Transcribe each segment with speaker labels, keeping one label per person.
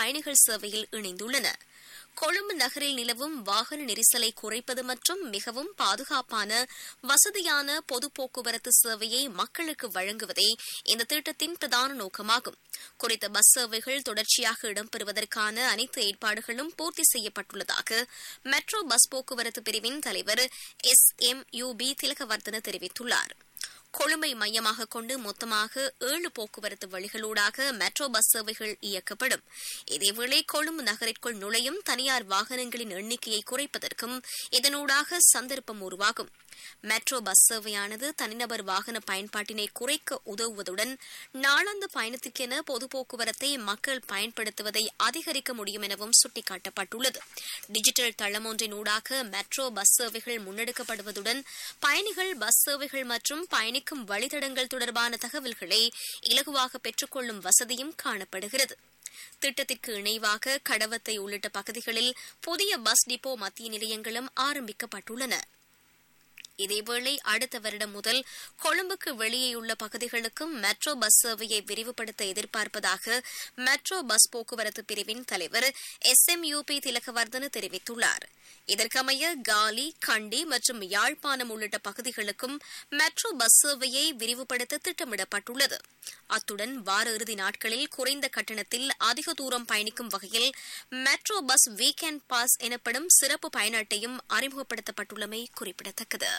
Speaker 1: பயணிகள் சேவையில் இணைந்துள்ளன கொழும்பு நகரில் நிலவும் வாகன நெரிசலை குறைப்பது மற்றும் மிகவும் பாதுகாப்பான வசதியான பொது போக்குவரத்து சேவையை மக்களுக்கு வழங்குவதே இந்த திட்டத்தின் பிரதான நோக்கமாகும் குறித்த பஸ் சேவைகள் தொடர்ச்சியாக இடம்பெறுவதற்கான அனைத்து ஏற்பாடுகளும் பூர்த்தி செய்யப்பட்டுள்ளதாக மெட்ரோ பஸ் போக்குவரத்து பிரிவின் தலைவர் S M U P Thilakawardhana தெரிவித்துள்ளார் கொழும்பை மையமாக கொண்டு மொத்தமாக ஏழு போக்குவரத்து வழிகளூடாக மெட்ரோ பஸ் சேவைகள் இயக்கப்படும் இதேவேளை கொழும்பு நகரிற்குள் நுழையும் தனியார் வாகனங்களின் எண்ணிக்கையை குறைப்பதற்கும் இதனூடாக சந்தர்ப்பம் உருவாகும் மெட்ரோ பஸ் சேவையானது தனிநபர் வாகன பயன்பாட்டினை குறைக்க உதவுவதுடன் நாளாந்த பயணத்திற்கென பொது போக்குவரத்தை மக்கள் பயன்படுத்துவதை அதிகரிக்க முடியும் எனவும் சுட்டிக்காட்டப்பட்டுள்ளது டிஜிட்டல் தளம் ஒன்றின் ஊடாக மெட்ரோ பஸ் சேவைகள் முன்னெடுக்கப்படுவதுடன் பயணிகள் பஸ் சேவைகள் மற்றும் பயணிக்கும் வழித்தடங்கள் தொடர்பான தகவல்களை இலகுவாக பெற்றுக்கொள்ளும் வசதியும் காணப்படுகிறது திட்டத்திற்கு இணைவாக கடவத்தை உள்ளிட்ட பகுதிகளில் புதிய பஸ் டிப்போ மத்திய நிலையங்களும் ஆரம்பிக்கப்பட்டுள்ளன இதேவேளை அடுத்த வருடம் முதல் கொழும்புக்கு வெளியேயுள்ள பகுதிகளுக்கும் மெட்ரோ பஸ் சேவையை விரிவுபடுத்த எதிர்பார்ப்பதாக மெட்ரோ பஸ் போக்குவரத்து பிரிவின் தலைவர் எஸ் எம் யூபி திலகவர்தன தெரிவித்துள்ளார் இதற்கமைய காலி கண்டி மற்றும் யாழ்ப்பாணம் உள்ளிட்ட பகுதிகளுக்கும் மெட்ரோ பஸ் சேவையை விரிவுபடுத்த திட்டமிடப்பட்டுள்ளது அத்துடன் வார இறுதி நாட்களில் குறைந்த கட்டணத்தில் அதிக தூரம் பயணிக்கும் வகையில் மெட்ரோ பஸ் வீக்கெண்ட் பாஸ் எனப்படும் சிறப்பு பயண அட்டையும் அறிமுகப்படுத்தப்பட்டுள்ளமை குறிப்பிடத்தக்கது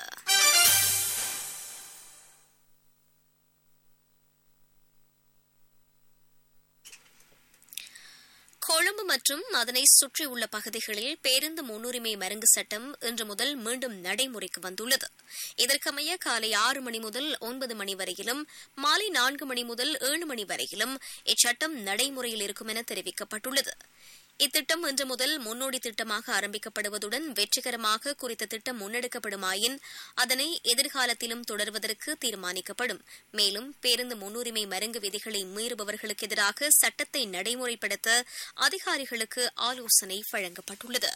Speaker 1: கொழும்பு மற்றும் அதனை சுற்றியுள்ள பகுதிகளில் பேருந்து முன்னுரிமை மருங்கு சட்டம் இன்று முதல் மீண்டும் நடைமுறைக்கு வந்துள்ளது இதற்கமைய காலை ஆறு மணி முதல் ஒன்பது மணி வரையிலும் மாலை நான்கு மணி முதல் ஏழு மணி வரையிலும் இச்சட்டம் நடைமுறையில் இருக்கும் என தெரிவிக்கப்பட்டுள்ளது இத்திட்டம் இன்று முதல் முன்னோடி திட்டமாக ஆரம்பிக்கப்படுவதுடன் வெற்றிகரமாக குறித்த திட்டம் முன்னெடுக்கப்படுமாயின் அதனை எதிர்காலத்திலும் தொடர்வதற்கு தீர்மானிக்கப்படும் மேலும் பேருந்து முன்னுரிமை மருங்கு விதிகளை மீறுபவர்களுக்கு எதிராக சட்டத்தை நடைமுறைப்படுத்த அதிகாரிகளுக்கு ஆலோசனை வழங்கப்பட்டுள்ளது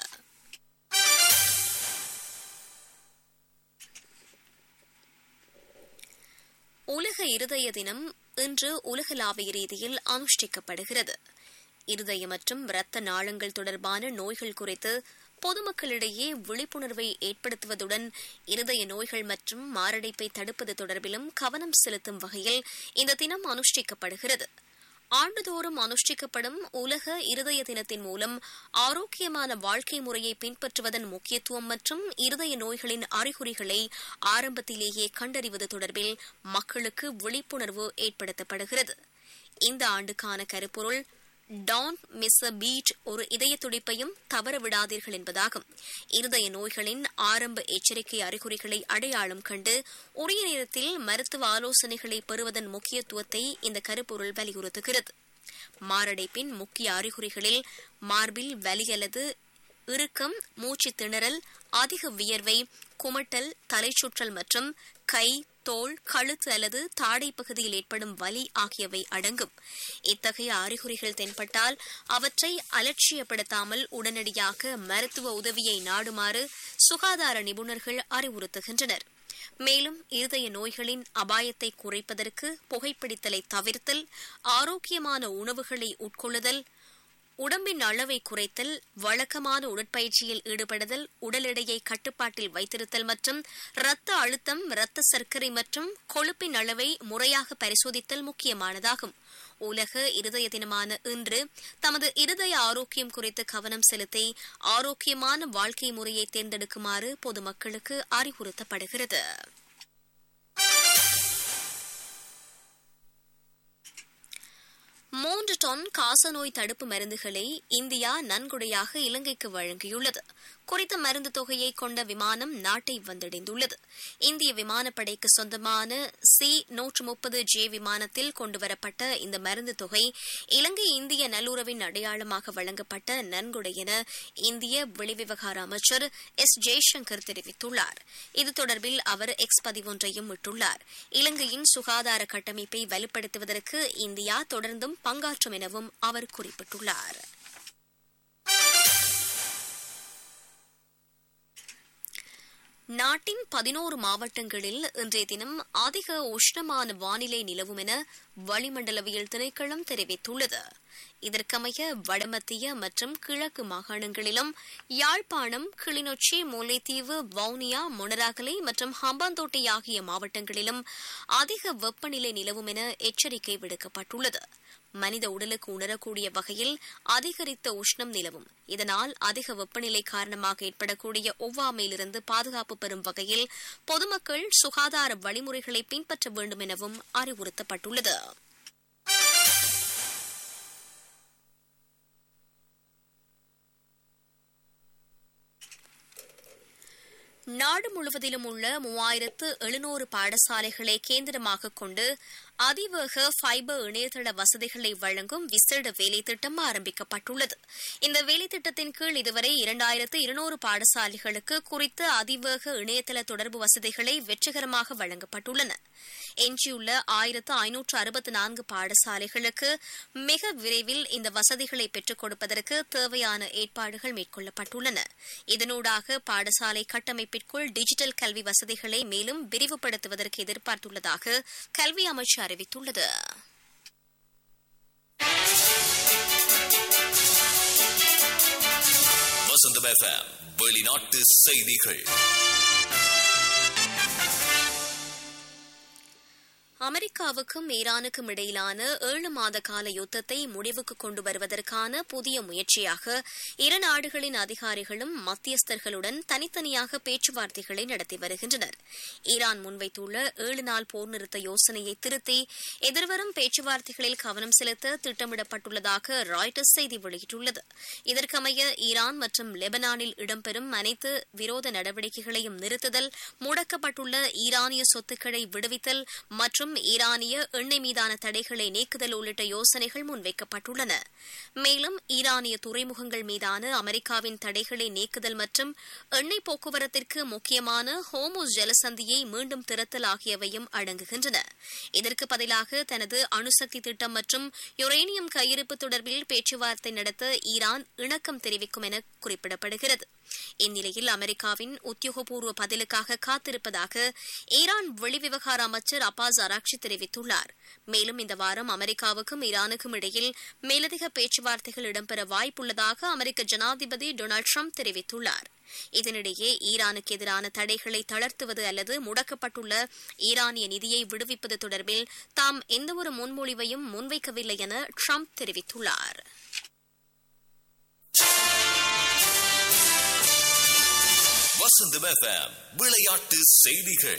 Speaker 1: உலக இருதய தினம் இன்று உலகளாவிய ரீதியில் அனுஷ்டிக்கப்படுகிறது இருதய மற்றும் இரத்த நாளங்கள் தொடர்பான நோய்கள் குறித்து பொதுமக்களிடையே விழிப்புணர்வை ஏற்படுத்துவதுடன் இருதய நோய்கள் மற்றும் மாரடைப்பை தடுப்பது தொடர்பிலும் கவனம் செலுத்தும் வகையில் இந்த தினம் அனுஷ்டிக்கப்படுகிறது ஆண்டுதோறும் அனுஷ்டிக்கப்படும் உலக இருதய தினத்தின் மூலம் ஆரோக்கியமான வாழ்க்கை முறையை பின்பற்றுவதன் முக்கியத்துவம் மற்றும் இருதய நோய்களின் அறிகுறிகளை ஆரம்பத்திலேயே கண்டறிவது தொடர்பில் மக்களுக்கு விழிப்புணர்வு ஏற்படுத்தப்படுகிறது இந்த ஆண்டுக்கான கருப்பொருள் டான் மிஸ் அ பீட் ஒரு இதய துடிப்பையும் தவற விடாதீர்கள் என்பதாகும் இருதய நோய்களின் ஆரம்ப எச்சரிக்கை அறிகுறிகளை அடையாளம் கண்டு உரிய நேரத்தில் மருத்துவ ஆலோசனைகளை பெறுவதன் முக்கியத்துவத்தை இந்த கருப்பொருள் வலியுறுத்துகிறது மாரடைப்பின் முக்கிய அறிகுறிகளில் மார்பில் வலி அல்லது இறுக்கம் மூச்சு திணறல் அதிக வியர்வை குமட்டல் தலைச்சுற்றல் மற்றும் கை தோல் கழுத்து அல்லது தாடை பகுதியில் ஏற்படும் வலி ஆகியவை அடங்கும் இத்தகைய அறிகுறிகள் தென்பட்டால் அவற்றை அலட்சியப்படுத்தாமல் உடனடியாக மருத்துவ உதவியை நாடுமாறு சுகாதார நிபுணர்கள் அறிவுறுத்துகின்றனர் மேலும் இருதய நோய்களின் அபாயத்தை குறைப்பதற்கு புகைப்பிடித்தலை தவிர்த்தல் ஆரோக்கியமான உணவுகளை உட்கொள்ளுதல் உடம்பின் அளவை குறைத்தல் வழக்கமான உடற்பயிற்சியில் ஈடுபடுதல் உடல் எடையை கட்டுப்பாட்டில் வைத்திருத்தல் மற்றும் இரத்த அழுத்தம் இரத்த சர்க்கரை மற்றும் கொழுப்பின் அளவை முறையாக பரிசோதித்தல் முக்கியமானதாகும் உலக இருதய தினமான இன்று தமது இருதய ஆரோக்கியம் குறித்து கவனம் செலுத்தி ஆரோக்கியமான வாழ்க்கை முறையை தேர்ந்தெடுக்குமாறு பொதுமக்களுக்கு அறிவுறுத்தப்படுகிறது மூன்று டன் காசநோய் தடுப்பு மருந்துகளை இந்தியா நன்கொடையாக இலங்கைக்கு வழங்கியுள்ளது குறித்த மருந்து தொகையை கொண்ட விமானம் நாட்டை வந்தடைந்துள்ளது இந்திய விமானப்படைக்கு சொந்தமான சி நூற்று முப்பது ஜே விமானத்தில் கொண்டுவரப்பட்ட இந்த மருந்து தொகை இலங்கை இந்திய நல்லுறவின் அடையாளமாக வழங்கப்பட்ட நன்கொடை என இந்திய வெளிவிவகார அமைச்சர் எஸ் ஜெய்சங்கர் தெரிவித்துள்ளார் இது தொடர்பில் அவர் எக்ஸ் பதிவொன்றையும் விட்டுள்ளார் இலங்கையின் சுகாதார கட்டமைப்பை வலுப்படுத்துவதற்கு இந்தியா தொடர்ந்தும் பங்காற்றும் எனவும் அவர் குறிப்பிட்டுள்ளார் நாட்டின் பதினோரு மாவட்டங்களில் இன்றைய தினம் அதிக உஷ்ணமான வானிலை நிலவும் என வளிமண்டலவியல் திணைக்களம் தெரிவித்துள்ளது இதற்கமைய வடமத்திய மற்றும் கிழக்கு மாகாணங்களிலும் யாழ்ப்பாணம் கிளிநொச்சி முல்லைத்தீவு வவுனியா மொனராகலை மற்றும் ஹம்பாந்தோட்டை ஆகிய மாவட்டங்களிலும் அதிக வெப்பநிலை நிலவும் என எச்சரிக்கை விடுக்கப்பட்டுள்ளது மனித உடலுக்கு உணரக்கூடிய வகையில் அதிகரித்த உஷ்ணம் நிலவும் இதனால் அதிக வெப்பநிலை காரணமாக ஏற்படக்கூடிய ஒவ்வாமையிலிருந்து பாதுகாப்பு பெறும் வகையில் பொதுமக்கள் சுகாதார வழிமுறைகளை பின்பற்ற வேண்டும் எனவும் அறிவுறுத்தப்பட்டுள்ளது நாடு முழுவதிலும் உள்ள மூவாயிரத்து எழுநூறு பாடசாலைகளை கேந்திரமாக கொண்டு அதிவேக ஃபைபர் இணையதள வசதிகளை வழங்கும் விசேட வேலை திட்டம் ஆரம்பிக்கப்பட்டுள்ளது இந்த வேலை திட்டத்தின் கீழ் இதுவரை இரண்டாயிரத்து இருநூறு பாடசாலைகளுக்கு குறித்த அதிவேக இணையதள தொடர்பு வசதிகளை வெற்றிகரமாக வழங்கப்பட்டுள்ளன எஞ்சியுள்ள ஆயிரத்து ஐநூற்று அறுபத்தி நான்கு பாடசாலைகளுக்கு மிக விரைவில் இந்த வசதிகளை பெற்றுக் கொடுப்பதற்கு தேவையான ஏற்பாடுகள் மேற்கொள்ளப்பட்டுள்ளன இதனூடாக பாடசாலை கட்டமைப்பிற்குள் டிஜிட்டல் கல்வி வசதிகளை மேலும் விரிவுபடுத்துவதற்கு எதிர்பார்த்துள்ளதாக கல்வி அமைச்சு அறிவித்துள்ளது
Speaker 2: வசந்தம் எஃப்எம் வெளிநாட்டு செய்திகள்
Speaker 1: அமெரிக்காவுக்கும் ஈரானுக்கும் இடையிலான ஏழு மாத கால யுத்தத்தை முடிவுக்கு கொண்டு வருவதற்கான புதிய முயற்சியாக இரு நாடுகளின் அதிகாரிகளும் மத்தியஸ்தர்களுடன் தனித்தனியாக பேச்சுவார்த்தைகளை நடத்தி வருகின்றனர் ஈரான் முன்வைத்துள்ள ஏழு நாள் போர் நிறுத்த யோசனையை திருத்தி எதிர்வரும் பேச்சுவார்த்தைகளில் கவனம் செலுத்த திட்டமிடப்பட்டுள்ளதாக ராய்டர்ஸ் செய்தி வெளியிட்டுள்ளது இதற்கமைய ஈரான் மற்றும் லெபனானில் இடம்பெறும் அனைத்து விரோத நடவடிக்கைகளையும் நிறுத்துதல் முடக்கப்பட்டுள்ள ஈரானிய சொத்துக்களை விடுவித்தல் மற்றும் ஈரானிய எண்ணெய் மீதான தடைகளை நீக்குதல் உள்ளிட்ட யோசனைகள் முன்வைக்கப்பட்டுள்ளன மேலும் ஈரானிய துறைமுகங்கள் மீதான அமெரிக்காவின் தடைகளை நீக்குதல் மற்றும் எண்ணெய் போக்குவரத்திற்கு முக்கியமான ஹோமோஸ் ஜலசந்தியை மீண்டும் திறத்தல் ஆகியவையும் அடங்குகின்றன இதற்கு பதிலாக தனது அணுசக்தி திட்டம் மற்றும் யுரேனியம் கையிருப்பு தொடர்பில் பேச்சுவார்த்தை நடத்த ஈரான் இணக்கம் தெரிவிக்கும் என குறிப்பிடப்படுகிறது இந்நிலையில் அமெரிக்காவின் உத்தியோகபூர்வ பதிலுக்காக காத்திருப்பதாக ஈரான் வெளிவிவகார அமைச்சர் அப்பாஸ் அராக்சி தெரிவித்துள்ளார் மேலும் இந்த வாரம் அமெரிக்காவுக்கும் ஈரானுக்கும் இடையில் மேலதிக பேச்சுவார்த்தைகள் இடம்பெற வாய்ப்புள்ளதாக அமெரிக்க ஜனாதிபதி டொனால்டு ட்ரம்ப் தெரிவித்துள்ளார் இதனிடையே ஈரானுக்கு எதிரான தடைகளை தளர்த்துவது அல்லது முடக்கப்பட்டுள்ள ஈரானிய நிதியை விடுவிப்பது தொடர்பில் தாம் எந்தவொரு முன்மொழிவையும் முன்வைக்கவில்லை என ட்ரம்ப் தெரிவித்துள்ளார்
Speaker 2: வசந்தம் எஃப்எம் விளையாட்டு செய்திகள்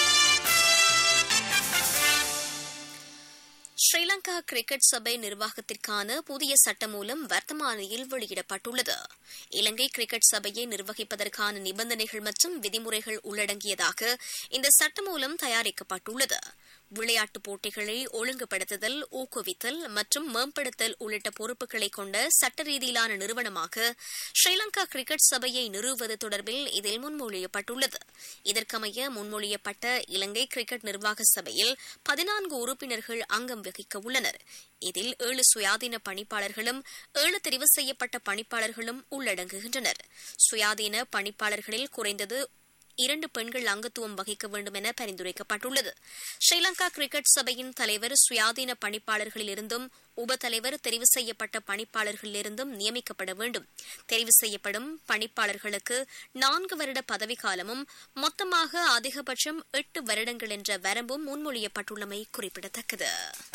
Speaker 1: ஸ்ரீலங்கா கிரிக்கெட் சபை நிர்வாகத்திற்கான புதிய சட்டமூலம் வர்த்தமானியில் வெளியிடப்பட்டுள்ளது இலங்கை கிரிக்கெட் சபையை நிர்வகிப்பதற்கான நிபந்தனைகள் மற்றும் விதிமுறைகள் உள்ளடங்கியதாக இந்த சட்டமூலம் தயாரிக்கப்பட்டுள்ளது விளையாட்டுப் போட்டிகளை ஒழுங்குபடுத்துதல் ஊக்குவித்தல் மற்றும் மேம்படுத்தல் உள்ளிட்ட பொறுப்புகளை கொண்ட சட்ட ரீதியிலான நிறுவனமாக ஸ்ரீலங்கா கிரிக்கெட் சபையை நிறுவுவது தொடர்பில் இதில் முன்மொழியப்பட்டுள்ளது இதற்கமைய முன்மொழியப்பட்ட இலங்கை கிரிக்கெட் நிர்வாக சபையில் பதினான்கு உறுப்பினர்கள் அங்கம் வகிக்க உள்ளனர் இதில் ஏழு சுயாதீன பணிப்பாளர்களும் ஏழு தெரிவு செய்யப்பட்ட பணிப்பாளர்களும் உள்ளடங்குகின்றனர் சுயாதீன பணிப்பாளர்களில் குறைந்தது இரண்டு பெண்கள் அங்கத்துவம் வகிக்க வேண்டும் என பரிந்துரைக்கப்பட்டுள்ளது ஸ்ரீலங்கா கிரிக்கெட் சபையின் தலைவர் சுயாதீன பணிப்பாளர்களிலிருந்தும் உபதலைவர் தெரிவு செய்யப்பட்ட பணிப்பாளர்களிலிருந்தும் நியமிக்கப்பட வேண்டும் தெரிவு செய்யப்படும் பணிப்பாளர்களுக்கு நான்கு வருட பதவிக்காலமும் மொத்தமாக அதிகபட்சம் எட்டு வருடங்கள் என்ற வரம்பும் முன்மொழியப்பட்டுள்ளமை குறிப்பிடத்தக்கது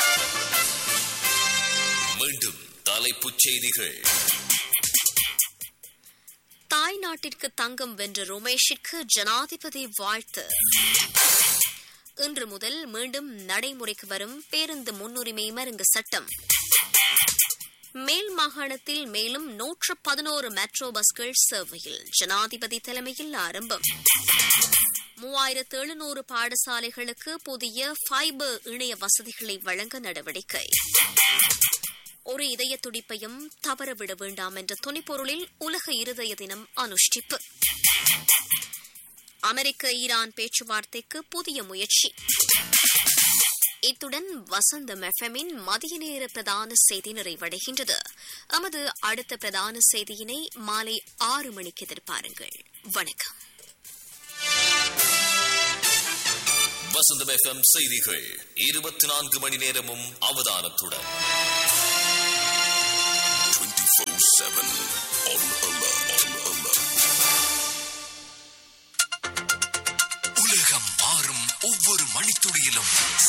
Speaker 2: மீண்டும் தலைப்புச் செய்திகள்
Speaker 1: தாய் நாட்டிற்கு தங்கம் வென்ற ரோமேஷிற்கு ஜனாதிபதி வாழ்த்து இன்று முதல் மீண்டும் நடைமுறைக்கு வரும் பேருந்து முன்னுரிமை மருங்கு சட்டம் மேல் மாகாணத்தில் மேலும் நூற்று பதினோரு மெட்ரோ பஸ்கள் சேவையில் ஜனாதிபதி தலைமையில் ஆரம்பம் மூவாயிரத்து எழுநூறு பாடசாலைகளுக்கு புதிய ஃபைபர் இணைய வசதிகளை வழங்க நடவடிக்கை ஒரு இதய துடிப்பையும் தவறவிட வேண்டாம் என்ற துணிப்பொருளில் உலக இருதய தினம் அனுஷ்டிப்பு அமெரிக்க ஈரான் பேச்சுவார்த்தைக்கு புதிய முயற்சி இத்துடன் வசந்தம் எஃப்எம்மின் மதிய நேர பிரதான செய்தி நிறைவடைகின்றது நமது அடுத்த பிரதான செய்தியினை மாலை ஆறு மணிக்கு எதிர்பாருங்கள் வணக்கம்
Speaker 2: வசந்தம் எஃப்எம் செய்திகள் இருபத்தி நான்கு மணி நேரமும் அவதானத்துடன் 24/7 on alert. On alert.
Speaker 3: உலகம் மாறும் ஒவ்வொரு மணித்துளியிலும்